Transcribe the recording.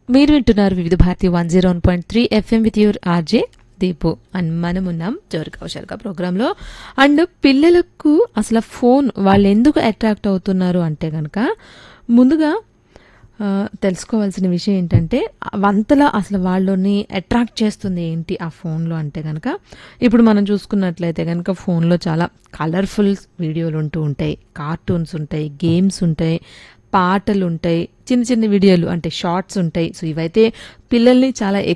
మీరు వింటున్నారు Vividh Bharati one zero one point three FM with your RJ Deepu and మనం ఉన్నాం జోరు కౌశల్గా ప్రోగ్రాంలో అండ్ పిల్లలకు అసలు ఫోన్ వాళ్ళు ఎందుకు అట్రాక్ట్ అవుతున్నారు అంటే కనుక ముందుగా ఆ, తెలుసుకోవాల్సిన విషయం ఏంటంటే వంతలా అసలు వాళ్ళని అట్రాక్ట్ చేస్తుంది ఏంటి ఆ ఫోన్లో అంటే కనుక ఇప్పుడు మనం చూసుకున్నట్లయితే కనుక ఫోన్లో చాలా కలర్ఫుల్ వీడియోలు ఉంటూ ఉంటాయి కార్టూన్స్ ఉంటాయి గేమ్స్ ఉంటాయి పాటలు ఉంటాయి చిన్న చిన్న వీడియోలు అంటే షార్ట్స్ ఉంటాయి సో ఇవైతే పిల్లల్ని చాలా